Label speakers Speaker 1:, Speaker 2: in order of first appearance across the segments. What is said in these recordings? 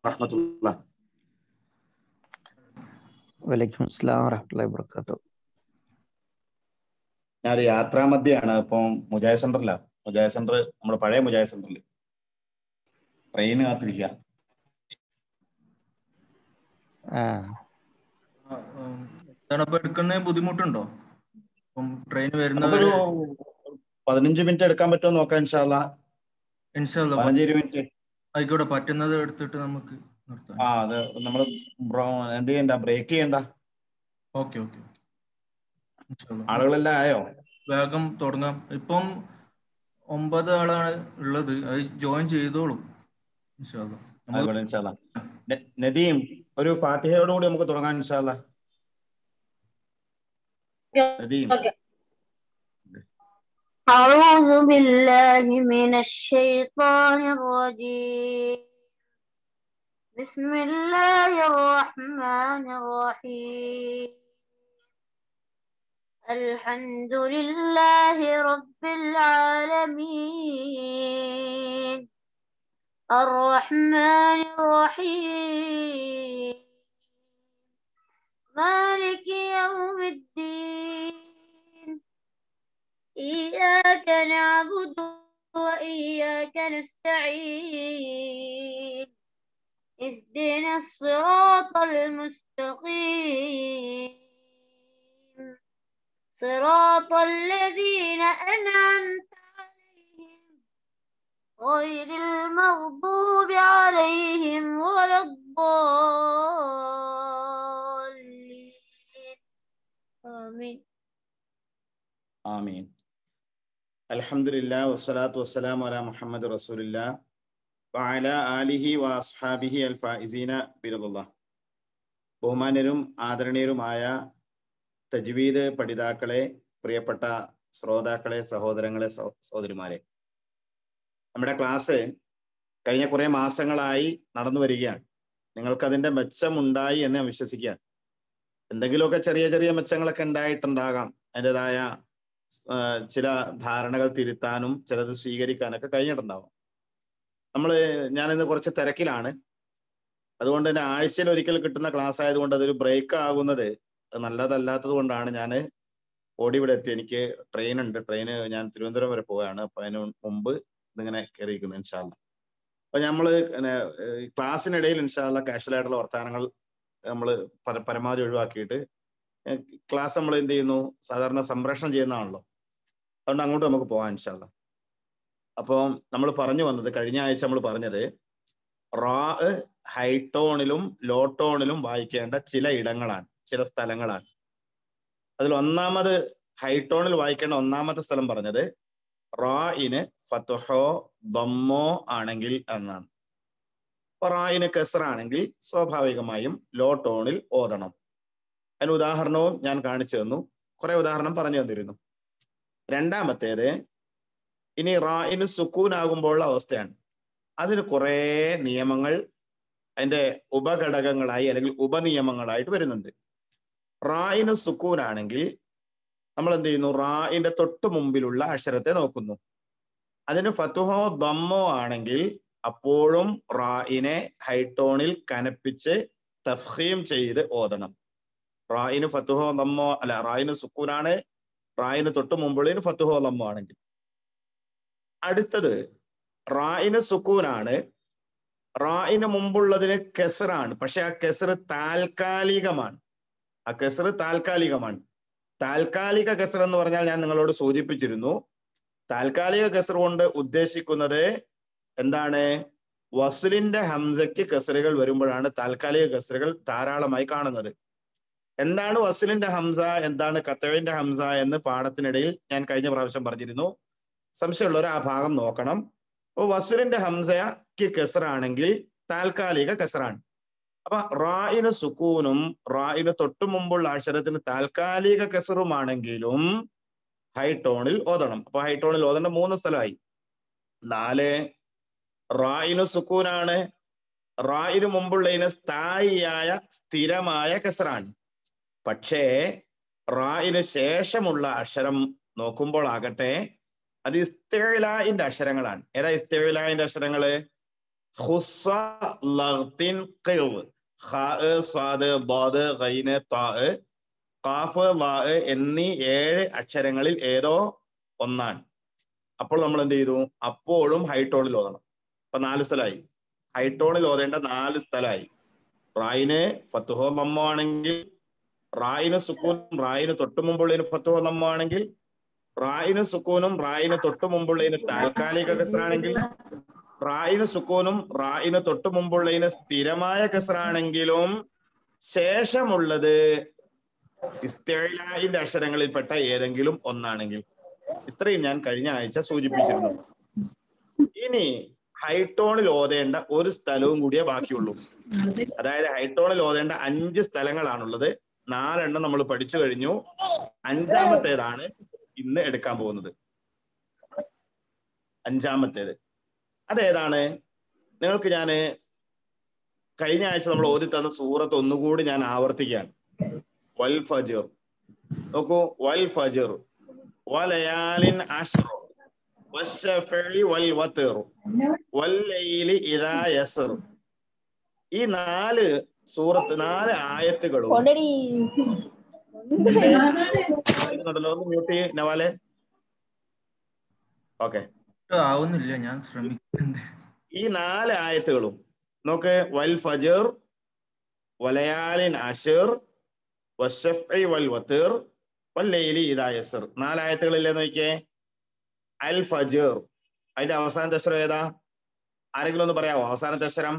Speaker 1: വറഹമത്തുള്ള
Speaker 2: വലൈക്കും അസ്സലാം വറഹമത്തുള്ളാഹി വബറകാതുഹു
Speaker 1: ഞാനൊരു യാത്രാമധ്യയാണ് ഇപ്പം മുജാഹിദ് സെന്ററിലാ മുജാഹിദ് സെന്റർ നമ്മുടെ പഴയ മുജാഹിദ് സെന്ററിൽ ട്രെയിന് കാത്തിരിക്കുക
Speaker 2: ആ
Speaker 3: ഇപ്പൊ എടുക്കുന്ന ബുദ്ധിമുട്ടുണ്ടോ ഇപ്പം ട്രെയിൻ
Speaker 1: നമുക്കൊരു
Speaker 3: വരുന്നവര്
Speaker 1: പതിനഞ്ച് മിനിറ്റ് എടുക്കാൻ പറ്റുമോ നോക്കാം ഇൻഷാല്ല
Speaker 3: ഇൻഷാല്ല
Speaker 1: പതിനഞ്ച് ഇരുപത് മിനിറ്റ്
Speaker 3: ആയിക്കോട്ടെ പറ്റുന്നത് എടുത്തിട്ട് നമുക്ക് നിർത്താം
Speaker 1: ആ അത് നമ്മൾ എന്ത് ചെയ്യണ്ട ബ്രേക്ക് ചെയ്യണ്ട
Speaker 3: ഓക്കെ ഓക്കെ ഇൻഷാല്ലാ.
Speaker 1: ആളുകളെല്ലാം ആയോ
Speaker 3: വേഗം തുടങ്ങാം ഇപ്പം ഒമ്പത് ആളാണ് ഉള്ളത് അത് ജോയിൻ ചെയ്തോളും ഇൻഷാല്ലാ. നമ്മൾ
Speaker 1: അതുപോലെ ഇൻഷാല്ല ന- നദീം ഒരു ഫാത്തിഹയോടുകൂടി നമുക്ക് തുടങ്ങാം ഇൻഷാല്ല നദീം
Speaker 4: أعوذ بالله من الشيطان الرجيم بسم الله الرحمن الرحيم الحمد لله رب العالمين الرحمن الرحيم مالك يوم الدين إياك نعبد وإياك نستعين اهدنا الصراط المستقيم صراط الذين أنعمت عليهم غير المغضوب عليهم ولا الضالين آمين
Speaker 1: ആമീൻ അൽഹംദുലില്ലാ വസ്സലാത്തു വസ്സലാമു അലാ മുഹമ്മദ് റസൂലില്ലാ വഅല ആലിഹി വഅസ്ഹാബിഹി അൽ ഫായിസീന ബിറദുല്ലാ ബഹുമാന്യരും ആദരണീയരുമായ തജ്വീദ് പഠിതാക്കളെ പ്രിയപ്പെട്ട ശ്രോതാക്കളെ സഹോദരങ്ങളെ സഹോ- സഹോദരിമാരെ നമ്മുടെ ക്ലാസ് കഴിഞ്ഞ കുറെ മാസങ്ങളായി നടന്നു വരികയാണ് നിങ്ങൾക്കതിന്റെ മെച്ചമുണ്ടായി എന്ന് ഞാൻ വിശ്വസിക്കുകയാണ് എന്തെങ്കിലുമൊക്കെ ചെറിയ ചെറിയ മെച്ചങ്ങളൊക്കെ ഉണ്ടായിട്ടുണ്ടാകാം അതിൻ്റെതായ ആ, ചില ധാരണകൾ തിരുത്താനും ചിലത് സ്വീകരിക്കാനൊക്കെ കഴിഞ്ഞിട്ടുണ്ടാവും നമ്മൾ ഞാനിന്ന് കുറച്ച് തിരക്കിലാണ് അതുകൊണ്ട് തന്നെ ആഴ്ചയിൽ ഒരിക്കൽ കിട്ടുന്ന ക്ലാസ് ആയതുകൊണ്ട് അതൊരു ബ്രേക്ക് ആകുന്നത് നല്ലതല്ലാത്തത് കൊണ്ടാണ് ഞാൻ ഓടി ഇവിടെ എത്തി എനിക്ക് ട്രെയിൻ ഉണ്ട് ട്രെയിന് ഞാൻ തിരുവനന്തപുരം വരെ പോവുകയാണ് അപ്പൊ അതിന് മുമ്പ് ഇതിങ്ങനെ കയറിയിരിക്കുന്നു ഇൻഷാല്ല അപ്പൊ നമ്മള് പിന്നെ, ഏഹ്, ക്ലാസ്സിനിടയിൽ ഇൻഷാല്ല കാഷ്വൽ ആയിട്ടുള്ള വർത്തമാനങ്ങൾ നമ്മൾ പരമാവധി ഒഴിവാക്കിയിട്ട് ക്ലാസ് നമ്മൾ എന്ത് ചെയ്യുന്നു സാധാരണ സംപ്രേഷണം ചെയ്യുന്നതാണല്ലോ അതുകൊണ്ട് അങ്ങോട്ട് നമുക്ക് പോകാം ഇൻഷാല്ല അപ്പോൾ നമ്മൾ പറഞ്ഞു വന്നത് കഴിഞ്ഞ ആഴ്ച നമ്മൾ പറഞ്ഞത് റാ ഹൈടോണിലും ലോ ടോണിലും വായിക്കേണ്ട ചില ഇടങ്ങളാണ് ചില സ്ഥലങ്ങളാണ് അതിൽ ഒന്നാമത് ഹൈടോണിൽ വായിക്കേണ്ട ഒന്നാമത്തെ സ്ഥലം പറഞ്ഞത് റായിന് ഫത്തുഹോ ദമ്മോ ആണെങ്കിൽ എന്നാണ് അപ്പൊ റായിന് കെസറാണെങ്കിൽ സ്വാഭാവികമായും ലോ ടോണിൽ ഓതണം അതിന് ഉദാഹരണവും ഞാൻ കാണിച്ചു തന്നു കുറെ ഉദാഹരണം പറഞ്ഞു തന്നിരുന്നു രണ്ടാമത്തേത് ഇനി റായിന് സുക്കൂൻ ആകുമ്പോഴുള്ള അവസ്ഥയാണ് അതിന് കുറെ നിയമങ്ങൾ അതിന്റെ ഉപഘടകങ്ങളായി അല്ലെങ്കിൽ ഉപനിയമങ്ങളായിട്ട് വരുന്നുണ്ട് റായിന് സുക്കൂൻ ആണെങ്കിൽ നമ്മൾ എന്ത് ചെയ്യുന്നു റായിന്റെ തൊട്ട് മുമ്പിലുള്ള അക്ഷരത്തെ നോക്കുന്നു അതിന് ഫത്തുഹോ ദമ്മോ ആണെങ്കിൽ അപ്പോഴും റായിനെ ഹൈട്ടോണിൽ കനപ്പിച്ച് തഫ്ഹീം ചെയ്ത് ഓതണം റായിന് ഫത്തുഹോ ലമ്മോ അല്ല റായിന് സുക്കൂനാണ് റായിന് തൊട്ട് മുമ്പുള്ളതിന് ഫത്തുഹോ ലമ്മോ ആണെങ്കിൽ അടുത്തത് റായിന് സുക്കൂനാണ് റായിന് മുമ്പുള്ളതിന് കെസറാണ് പക്ഷെ ആ കെസർ താൽക്കാലികമാണ് ആ കെസർ താൽക്കാലികമാണ് താൽക്കാലിക കെസർ എന്ന് പറഞ്ഞാൽ ഞാൻ നിങ്ങളോട് സൂചിപ്പിച്ചിരുന്നു താൽക്കാലിക കെസർ കൊണ്ട് ഉദ്ദേശിക്കുന്നത് എന്താണ് വസുലിന്റെ ഹംസയ്ക്ക് കെസറുകൾ വരുമ്പോഴാണ് താൽക്കാലിക കെസറുകൾ ധാരാളമായി കാണുന്നത് എന്താണ് വസുലിന്റെ ഹംസ എന്താണ് കത്തവിന്റെ ഹംസ എന്ന് പാഠത്തിനിടയിൽ ഞാൻ കഴിഞ്ഞ പ്രാവശ്യം പറഞ്ഞിരുന്നു സംശയമുള്ളവർ ആ ഭാഗം നോക്കണം അപ്പോൾ വസുലിന്റെ ഹംസയ്ക്ക് കെസറാണെങ്കിൽ താൽക്കാലിക കെസറാണ് അപ്പൊ റായിന് സുക്കൂനും റായിന് തൊട്ടു മുമ്പുള്ള അക്ഷരത്തിന് താൽക്കാലിക കെസറുമാണെങ്കിലും ഹൈടോണിൽ ഓതണം അപ്പൊ ഹൈടോണിൽ ഓതേണ്ട മൂന്ന് സ്ഥലമായി നാല് റായിന് സുക്കൂനാണ് റായിന് മുമ്പുള്ളതിന് സ്ഥായിയായ സ്ഥിരമായ കെസറാണ് പക്ഷേ റായിന് ശേഷമുള്ള അക്ഷരം നോക്കുമ്പോൾ ആകട്ടെ അത് ഇസ്തേലായിന്റെ അക്ഷരങ്ങളാണ് ഏതാ ഇസ്തേലായിന്റെ അക്ഷരങ്ങള് ഖുസ്സ ലഗ്തിൻ ഖിൽ ഖാ സ്വാദ് ളാദ് ഗൈന് താ ഖാഫ് ലാ എന്നീ ഏഴ് അക്ഷരങ്ങളിൽ ഏതോ ഒന്നാണ് അപ്പോൾ നമ്മൾ എന്ത് ചെയ്തു അപ്പോഴും ഹൈട്ടോണിൽ ഓതണം അപ്പൊ നാല് സ്ഥലമായി ഹൈട്ടോണിൽ ഓതേണ്ട നാല് സ്ഥലമായി റായിന് ഫത്തുഹോ നമ്മ ആണെങ്കിൽ റായിന് സുക്കൂനും റായിന് തൊട്ടു മുമ്പുള്ളതിന് ഫത്തുഹോ നമ്മ ആണെങ്കിൽ റായിന് സുക്കൂനും റായിന് തൊട്ടു മുമ്പുള്ളതിന് താൽക്കാലിക കസറാണെങ്കിൽ റായിന് സുക്കൂനും റായിന് തൊട്ടു മുമ്പുള്ളതിന് സ്ഥിരമായ കസറാണെങ്കിലും ശേഷമുള്ളത് ഇസ്തേലായിന്റെ അക്ഷരങ്ങളിൽപ്പെട്ട ഏതെങ്കിലും ഒന്നാണെങ്കിൽ ഇത്രയും ഞാൻ കഴിഞ്ഞ ആഴ്ച സൂചിപ്പിച്ചിരുന്നു ഇനി ഹൈട്ടോണിൽ ഓതേണ്ട ഒരു സ്ഥലവും കൂടിയേ ബാക്കിയുള്ളൂ അതായത് ഹൈട്ടോണിൽ ഓതേണ്ട അഞ്ച് സ്ഥലങ്ങളാണുള്ളത് നാലെണ്ണം നമ്മൾ പഠിച്ചു കഴിഞ്ഞു അഞ്ചാമത്തേതാണ് ഇന്ന് എടുക്കാൻ പോകുന്നത് അഞ്ചാമത്തേത് അതേതാണ് നിങ്ങൾക്ക് ഞാൻ കഴിഞ്ഞ ആഴ്ച നമ്മൾ ഓതി തന്ന സൂറത്ത് ഒന്നുകൂടി ഞാൻ ആവർത്തിക്കുകയാണ് വൽ ഫജർ നോക്കൂ വൽ ഫജർ വലയാലിൻ അഷ്റു വശഫഇ വൽ വത്ർ വല്ലൈലി ഇദാ യസ്ർ ഈ നാല് സൂറത്ത് നാല് ആയത്തുകളും പറയുന്നുണ്ടല്ലോ ഒന്ന് മ്യൂട്ട് ചെയ്യ് നവാലെ ഓക്കെ
Speaker 3: ആവുന്നില്ല ഞാൻ ശ്രമിക്കുന്നുണ്ട്
Speaker 1: ഈ നാല് ആയത്തുകളും നോക്ക് വൽ ഫജർ വലയാലിൻ അഷർ വശഫഇ വൽ വത്ർ വല്ലൈലി ഇദാ യസ്ർ നാലായത്തുകളില്ലേ നോക്കിയേ അൽ ഫജർ അതിന്റെ അവസാനത്തെ അക്ഷരം ഏതാ ആരെങ്കിലും ഒന്ന് പറയാവോ അവസാനത്തെ അക്ഷരം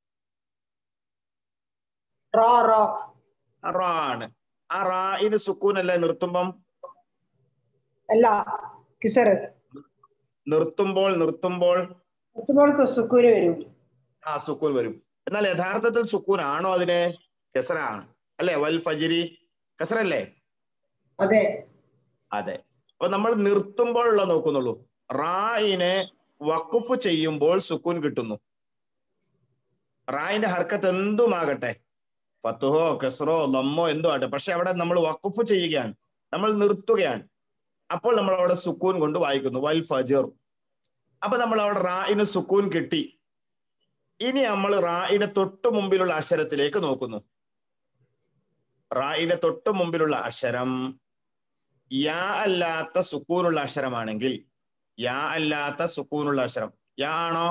Speaker 5: റോ റോ
Speaker 1: റാ ആണ് ആ റായിന് സുക്കൂൻ അല്ലേ നിർത്തുമ്പം
Speaker 5: അല്ല കിസർ
Speaker 1: നിർത്തുമ്പോൾ നിർത്തുമ്പോൾ
Speaker 5: എത്തുമ്പോൾ സുക്കൂര് വരും
Speaker 1: ആ സുക്കൂൻ വരും എന്നാൽ യഥാർത്ഥത്തിൽ സുക്കൂൻ ആണോ അതിന് കെസറാണ് അല്ലേ വൽ ഫജിരി കസറല്ലേ
Speaker 5: അതെ
Speaker 1: അതെ അപ്പൊ നമ്മൾ നിർത്തുമ്പോഴുള്ള നോക്കുന്നുള്ളൂ റായിനെ വക്കുഫ് ചെയ്യുമ്പോൾ സുക്കൂൻ കിട്ടുന്നു റായിന്റെ ഹർക്കത്ത് എന്തുമാകട്ടെ ഫത്തുഹോ കെസറോ ലമ്മോ എന്തോ ആട്ടെ പക്ഷെ അവിടെ നമ്മൾ വക്കുഫ് ചെയ്യുകയാണ് നമ്മൾ നിർത്തുകയാണ് അപ്പോൾ നമ്മൾ അവിടെ സുക്കൂൻ കൊണ്ട് വായിക്കുന്നു വൽ ഫജർ അപ്പൊ നമ്മൾ അവിടെ റായിന് സുക്കൂൻ കിട്ടി ഇനി നമ്മൾ റായിന്റെ തൊട്ടു മുമ്പിലുള്ള അക്ഷരത്തിലേക്ക് നോക്കുന്നു റായിന്റെ തൊട്ടു മുമ്പിലുള്ള അക്ഷരം യാ അല്ലാത്ത സുക്കൂനുള്ള അക്ഷരമാണെങ്കിൽ യാ അല്ലാത്ത സുക്കൂനുള്ള അക്ഷരം യാ ആണോ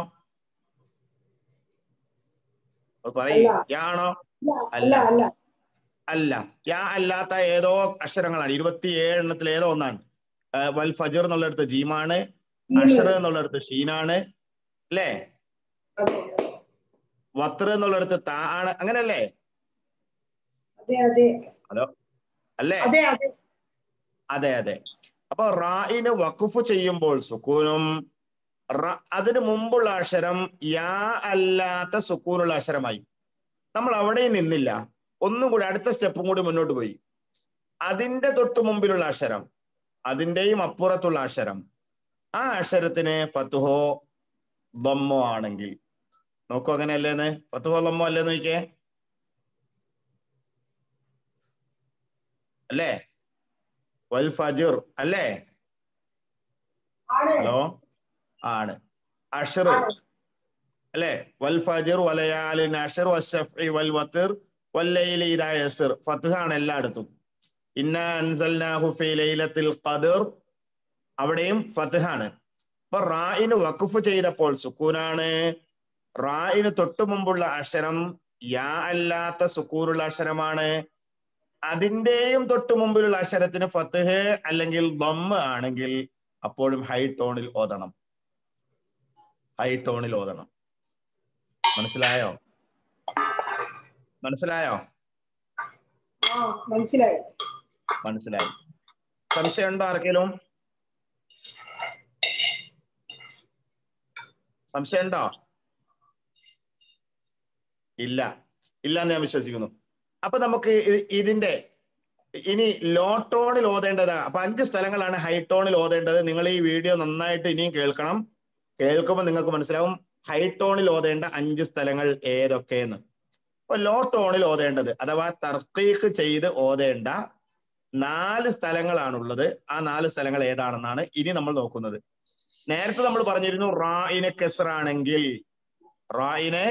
Speaker 1: പറയൂ
Speaker 5: അല്ല.
Speaker 1: യാ ആണോ
Speaker 5: അല്ല അല്ല
Speaker 1: അല്ല യാ അല്ലാത്ത ഏതോ അക്ഷരങ്ങളാണ് ഇരുപത്തിയേഴ് എണ്ണത്തിൽ ഏതോ ഒന്നാണ് ആ, വൽ ഫജർ എന്നുള്ളിടത്ത് ജീമാണ് അഷർ എന്നുള്ളിടത്ത് ഷീനാണ് അല്ലേ
Speaker 5: അതെ
Speaker 1: വത്ര എന്നുള്ളിടത്ത് താ ആണ് അങ്ങനല്ലേ
Speaker 5: അതെ അതെ
Speaker 1: അല്ലേ
Speaker 5: അതെ അതെ
Speaker 1: അതെ അതെ അപ്പൊ റായിന് വഖഫ് ചെയ്യുമ്പോൾ സുക്കൂനും റ- അതിന് മുമ്പുള്ള അക്ഷരം യാ അല്ലാത്ത സുക്കൂനുള്ള അക്ഷരമായി നമ്മൾ അവിടെ നിന്നില്ല ഒന്നും കൂടി അടുത്ത സ്റ്റെപ്പും കൂടി മുന്നോട്ട് പോയി അതിന്റെ തൊട്ട് മുമ്പിലുള്ള അക്ഷരം അതിന്റെയും അപ്പുറത്തുള്ള അക്ഷരം ആ അക്ഷരത്തിന് ഫത്തുഹോ ദമ്മോ ആണെങ്കിൽ നോക്കൂ അങ്ങനെയല്ലേന്ന് ഫത്തുഹോ ദമ്മോ അല്ലേന്ന് നോക്കിയേ അല്ലേ വൽ ഫജിർ അല്ലേ
Speaker 5: ആണ്
Speaker 1: ഹലോ ആണ് അഷർ
Speaker 5: ആണ്.
Speaker 1: അല്ലേ വൽ ഫജിർ വലയാലിൻ അഷർ വശഫി വൽ വത്തിർ വല്ലൈലി ഇദാ യസ്ർ ഫത്ഹാണ് എല്ലായിടത്തും ഇന്ന അൻസൽനാഹു ഫീ ലൈലത്തിൽ ഖദർ അവിടെയും ഫത്ഹാണ് അപ്പൊ റായിന് വഖഫ് ചെയ്തപ്പോൾ സുക്കൂനാണ് റായിന് തൊട്ടു മുമ്പുള്ള അക്ഷരം യാ അല്ലാത്ത സുക്കൂനുള്ള അക്ഷരമാണ് അതിന്റെയും തൊട്ടു മുമ്പിലുള്ള അക്ഷരത്തിന് ഫത്ഹ് അല്ലെങ്കിൽ ദമ്മ് ആണെങ്കിൽ അപ്പോഴും ഹൈ ടോണിൽ ഓതണം ഹൈ ടോണിൽ ഓതണം മനസ്സിലായോ മനസ്സിലായോ
Speaker 5: ആ മനസ്സിലായി
Speaker 1: മനസ്സിലായി സംശയമുണ്ടോ ആർക്കെങ്കിലും സംശയമുണ്ടോ ഇല്ല ഇല്ല എന്ന് ഞാൻ വിശ്വസിക്കുന്നു അപ്പൊ നമുക്ക് ഇ- ഇതിന്റെ ഇനി ലോ ടോണിൽ ഓതേണ്ടത് അപ്പൊ അഞ്ച് സ്ഥലങ്ങളാണ് ഹൈ ടോണിൽ ഓതേണ്ടത് നിങ്ങൾ ഈ വീഡിയോ നന്നായിട്ട് ഇനിയും കേൾക്കണം കേൾക്കുമ്പോൾ നിങ്ങൾക്ക് മനസ്സിലാവും ഹൈ ടോണിൽ ഓതേണ്ട അഞ്ച് സ്ഥലങ്ങൾ ഏതൊക്കെയെന്ന് അപ്പൊ ലോ ടോണിൽ ഓതേണ്ടത് അഥവാ തർക്കീക്ക് ചെയ്ത് ഓതേണ്ട നാല് സ്ഥലങ്ങളാണുള്ളത് ആ നാല് സ്ഥലങ്ങൾ ഏതാണെന്നാണ് ഇനി നമ്മൾ നോക്കുന്നത് നേരത്തെ നമ്മൾ പറഞ്ഞിരുന്നു റായിന് കെസറാണെങ്കിൽ റായിന്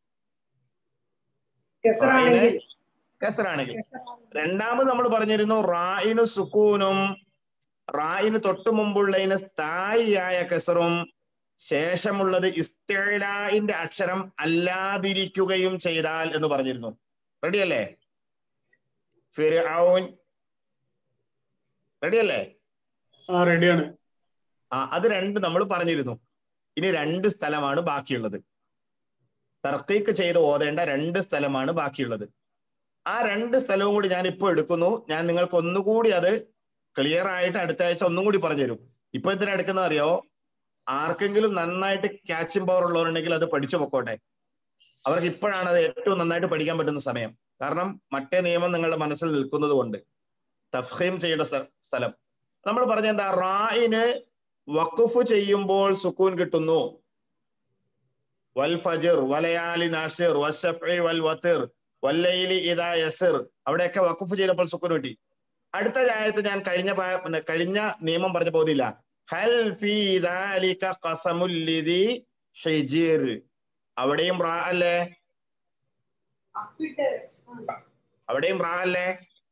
Speaker 5: കെസറാണെങ്കിൽ
Speaker 1: കെസറാണെങ്കിൽ
Speaker 5: കെസറാണെങ്കിൽ
Speaker 1: രണ്ടാമത് നമ്മൾ പറഞ്ഞിരുന്നു റായിന് സുക്കൂനും റായിന് തൊട്ടു മുമ്പുള്ളതിന് സ്ഥായിയായ കെസറും ശേഷമുള്ളത് ഇസ്തേലായിന്റെ അക്ഷരം അല്ലാതിരിക്കുകയും ചെയ്താൽ എന്ന് പറഞ്ഞിരുന്നു റെഡിയല്ലേ ഫിർഔൻ റെഡിയല്ലേ
Speaker 6: ആ റെഡിയാണ്
Speaker 1: ആ അത് രണ്ട് നമ്മൾ പറഞ്ഞിരുന്നു ഇനി രണ്ട് സ്ഥലമാണ് ബാക്കിയുള്ളത് തർക്കീക്ക് ചെയ്ത് ഓതേണ്ട രണ്ട് സ്ഥലമാണ് ബാക്കിയുള്ളത് ആ രണ്ട് സ്ഥലവും കൂടി ഞാൻ ഇപ്പോൾ എടുക്കുന്നു ഞാൻ നിങ്ങൾക്ക് ഒന്നുകൂടി അത് ക്ലിയർ ആയിട്ട് അടുത്ത ആഴ്ച ഒന്നും കൂടി പറഞ്ഞുതരും ഇപ്പൊ എന്തിനാ എടുക്കുന്നത് അറിയോ ആർക്കെങ്കിലും നന്നായിട്ട് ക്യാച്ചിങ് പവർ ഉള്ളവരുണ്ടെങ്കിൽ അത് പഠിച്ചു പൊക്കോട്ടെ അവർക്ക് ഇപ്പോഴാണ് അത് ഏറ്റവും നന്നായിട്ട് പഠിക്കാൻ പറ്റുന്ന സമയം കാരണം മറ്റേ നിയമം നിങ്ങളുടെ മനസ്സിൽ നിൽക്കുന്നത് കൊണ്ട് തഫ്ഹീം ചെയ്യേണ്ട സ്ഥ- സ്ഥലം നമ്മൾ പറഞ്ഞ എന്താ റായിന് വഖഫ് ചെയ്യുമ്പോൾ സുക്കൂൻ കിട്ടുന്നു വൽ ഫജിർ വലയാലി നാഷിർ വശഫി വൽ വത്തിർ വല്ലയിലി ഇദാ യസിർ അവിടെയൊക്കെ വഖഫ് ചെയ്തപ്പോൾ സുക്കൂൻ കിട്ടി അടുത്ത ആയത്ത് ഞാൻ കഴിഞ്ഞ പാ- പിന്നെ കഴിഞ്ഞ നിയമം പറഞ്ഞ പോതില്ല ഹൽ ഫീ ദാലിക ഖസമുൽ ലിദി ഹിജിർ അവിടെയും റാ അല്ലേ അവിടെയും റാ അല്ലേ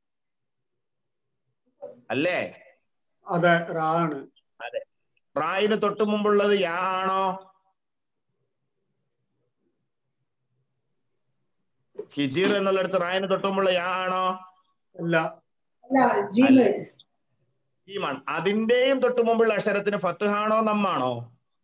Speaker 1: അല്ലേ
Speaker 6: അതെ റാ ആണ്
Speaker 1: റായിന് തൊട്ടു മുമ്പുള്ളത് യാ ആണോ ഹിജീർ എന്നുള്ളിടത്ത് റായിന് തൊട്ടു മുമ്പുള്ള യാ ആണോ
Speaker 6: അല്ല
Speaker 5: അല്ല ജീമ്
Speaker 1: ഈമാണ് അതിന്റെയും തൊട്ടു മുമ്പുള്ള അക്ഷരത്തിന് ഫത്തുഹാണോ നമ്മാണോ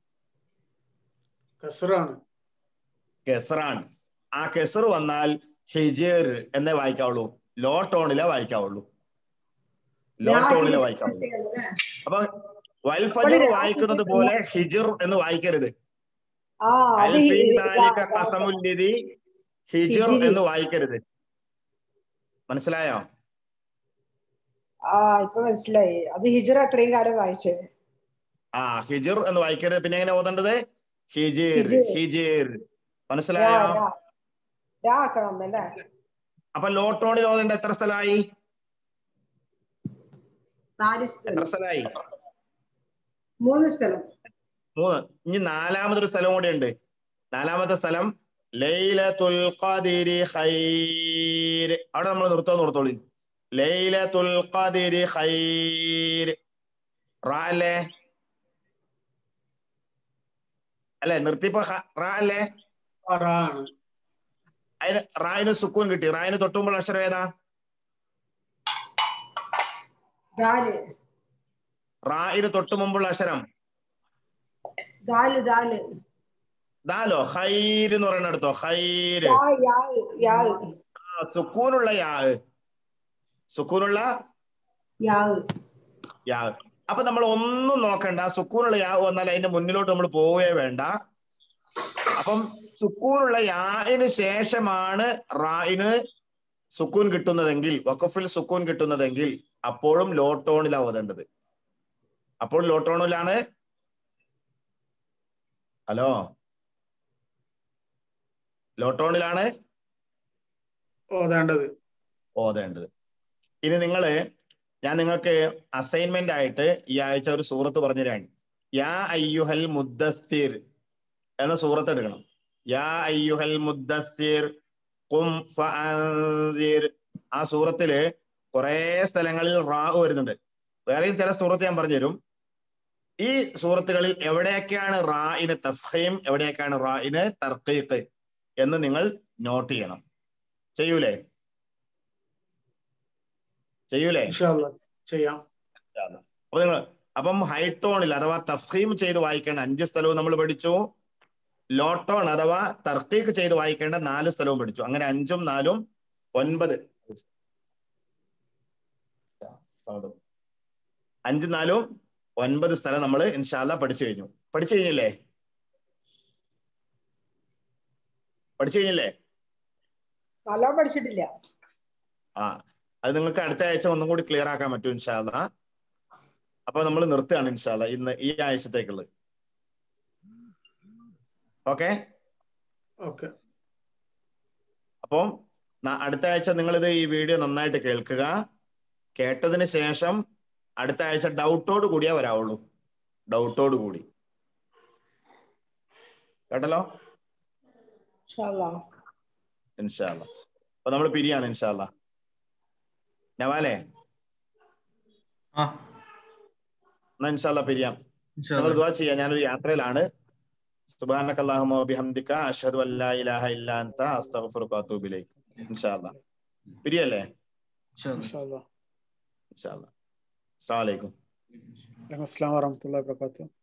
Speaker 6: കസറാണ്
Speaker 1: കെസറാണ് ആ കെസർ വന്നാൽ ഹിജീർ എന്നേ വായിക്കാവുള്ളൂ ലോ ടോണിലെ വായിക്കാവുള്ളൂ ലോ ടോണിലെ വായിക്കാവുള്ളൂ അപ്പൊ വൽഫജർ വായിക്കുന്നത് പോലെ ഹിജിർ എന്ന് വായിക്കരുത്
Speaker 5: ആ അത് ഈ-
Speaker 1: അൽഫീ
Speaker 5: ഇതാ,
Speaker 1: ദാലിക
Speaker 5: ഇതാ.
Speaker 1: ഖസമുല്ലിദി ഹിജിർ
Speaker 5: ഹിജിരി.
Speaker 1: എന്ന് വായിക്കരുത് മനസ്സിലായോ
Speaker 5: ആ ഇപ്പൊ മനസ്സിലായി അത് ഹിജറ അത്രയും കാലം വായിച്ചത്
Speaker 1: ആ ഹിജിർ എന്ന് വായിക്കരുത് പിന്നെ എങ്ങനെ ഓതേണ്ടത് ഹിജിർ
Speaker 5: ഹിജിർ.
Speaker 1: ഹിജിർ
Speaker 5: രാ,
Speaker 1: മനസ്സിലായോ
Speaker 5: രാ. രാ ആക്കണം അല്ലേ
Speaker 1: അപ്പൊ ലോ ടോണിൽ ഓതേണ്ട എത്ര സ്ഥലമായി
Speaker 5: നാല്
Speaker 1: എത്ര
Speaker 5: സ്ഥലം
Speaker 1: സ്ഥലമായി
Speaker 5: മൂന്ന് സ്ഥലം
Speaker 1: മൂന്ന് ഇനി നാലാമതൊരു സ്ഥലം കൂടി ഉണ്ട് നാലാമത്തെ സ്ഥലം ലൈലത്തുൽ ഖദിരി ഖൈർ അവിടെ നമ്മൾ നിർത്തോ നിർത്തോളി ലൈലത്തുൽ ഖദിരി ഖൈർ റാ അല്ലേ അല്ലെ നിർത്തിപ്പോ ഹ- റാ അല്ലേ
Speaker 6: ആ, റാ ആണ്
Speaker 1: അതിന് റായിന് സുക്കൂൻ കിട്ടി റായിന് തൊട്ടുമ്പോൾ അക്ഷരം ഏതാ
Speaker 5: ദാല്
Speaker 1: റായിന് തൊട്ടു മുമ്പുള്ള അക്ഷരം
Speaker 5: ദാല് ദാല്
Speaker 1: ദാലോ ഹൈർ എന്ന് പറയുന്നിടത്തോ ഹൈർ
Speaker 5: യാ യാ യാ
Speaker 1: ആ, സുക്കൂനുള്ള യാ സുക്കൂനുള്ള
Speaker 5: യാ
Speaker 1: യാ അപ്പൊ നമ്മൾ ഒന്നും നോക്കണ്ട സുക്കൂനുള്ള യാ വന്നാൽ അതിന്റെ മുന്നിലോട്ട് നമ്മൾ പോവുകയേ വേണ്ട അപ്പം സുക്കൂനുള്ള യാന് ശേഷമാണ് റായിന് സുക്കൂൻ കിട്ടുന്നതെങ്കിൽ വഖഫിൽ സുക്കൂൻ കിട്ടുന്നതെങ്കിൽ അപ്പോഴും ലോ ടോണിലാണ് ഓതേണ്ടത് അപ്പോൾ ലോ ടോണിലാണ് ഹലോ ലോ ടോണിലാണ്
Speaker 6: ഓതേണ്ടത്
Speaker 1: ഓതേണ്ടത് ഇനി നിങ്ങള് ഞാൻ നിങ്ങൾക്ക് അസൈൻമെന്റ് ആയിട്ട് ഈ ആഴ്ച ഒരു സൂറത്ത് പറഞ്ഞുതരാണ് യാ അയ്യുഹൽ മുദ്ദസ്സിർ എന്ന സൂറത്ത് എടുക്കണം യാ അയ്യുഹൽ മുദ്ദസ്സിർ ഖും ഫഅൻസിർ ആ സൂറത്തില് കുറെ സ്ഥലങ്ങളിൽ റാ വരുന്നുണ്ട് വേറെയും ചില സൂറത്ത് ഞാൻ പറഞ്ഞുതരും ഈ സൂറത്തുകളിൽ എവിടെയൊക്കെയാണ് റായിന് തഫീം എവിടെയൊക്കെയാണ് റായിന് തർക്കീഖ് എന്ന് നിങ്ങൾ നോട്ട് ചെയ്യണം ചെയ്യൂലേ ചെയ്യൂലേ
Speaker 6: ഇൻഷാ അല്ലാ ചെയ്യാം
Speaker 1: അപ്പൊ നിങ്ങൾ അപ്പം ഹൈടോണിൽ അഥവാ തഫീം ചെയ്ത് വായിക്കേണ്ട അഞ്ച് സ്ഥലവും നമ്മൾ പഠിച്ചു ലോട്ടോൺ അഥവാ തർക്കീക്ക് ചെയ്ത് വായിക്കേണ്ട നാല് സ്ഥലവും പഠിച്ചു അങ്ങനെ അഞ്ചും നാലും ഒൻപത് അഞ്ചും നാലും ഒൻപത് സ്ഥലം നമ്മൾ ഇൻഷാല്ല പഠിച്ചു കഴിഞ്ഞു പഠിച്ചു കഴിഞ്ഞില്ലേ പഠിച്ചു കഴിഞ്ഞില്ലേ
Speaker 5: നല്ലോണം പഠിച്ചിട്ടില്ല
Speaker 1: ആ അത് നിങ്ങൾക്ക് അടുത്ത ആഴ്ച ഒന്നും കൂടി ക്ലിയർ ആക്കാൻ പറ്റും ഇൻഷാല്ല അപ്പൊ നമ്മൾ നിർത്തുകയാണ് ഇൻഷാല്ല ഇന്ന് ഈ ആഴ്ചത്തേക്കുള്ളത് ഓക്കെ
Speaker 6: ഓക്കെ
Speaker 1: അപ്പം ന- അടുത്ത ആഴ്ച നിങ്ങളിത് ഈ വീഡിയോ നന്നായിട്ട് കേൾക്കുക കേട്ടതിന് ശേഷം അടുത്ത ആഴ്ച ഡൗട്ടോട് കൂടിയേ വരാവുള്ളൂ ഡൗട്ടോട് കൂടി കേട്ടല്ലോ
Speaker 5: ഇൻഷാല്ലാ
Speaker 1: ഇൻഷാല്ല അപ്പൊ നമ്മൾ പിരിയാണ് ഇൻഷാല്ല നവാലെ
Speaker 3: ആ
Speaker 1: എന്നാ ഇൻഷാല്ല പിരിയാം
Speaker 3: ഇൻഷാ
Speaker 1: നിങ്ങൾ
Speaker 3: അല്ലാ.
Speaker 1: ദുആ ചെയ്യാം ഞാനൊരു യാത്രയിലാണ് സുബ്ഹാനക അല്ലാഹുമ്മ വബിഹംദിക അഷ്ഹദു അൻ ലാ ഇലാഹ ഇല്ലാ അൻത അസ്തഗ്ഫിറുക വഅതൂബു ഇലൈക് ഇൻഷാല്ല പിരിയല്ലേ
Speaker 3: ഇൻഷാ അല്ലാ.
Speaker 6: ഇൻഷാല്ലാ
Speaker 1: ഇൻഷാല്ല അസ്സലാമു അലൈക്കും
Speaker 6: വലൈക്കും അസ്സലാം വറഹ്മത്തുള്ളാഹി വബറകാതുഹു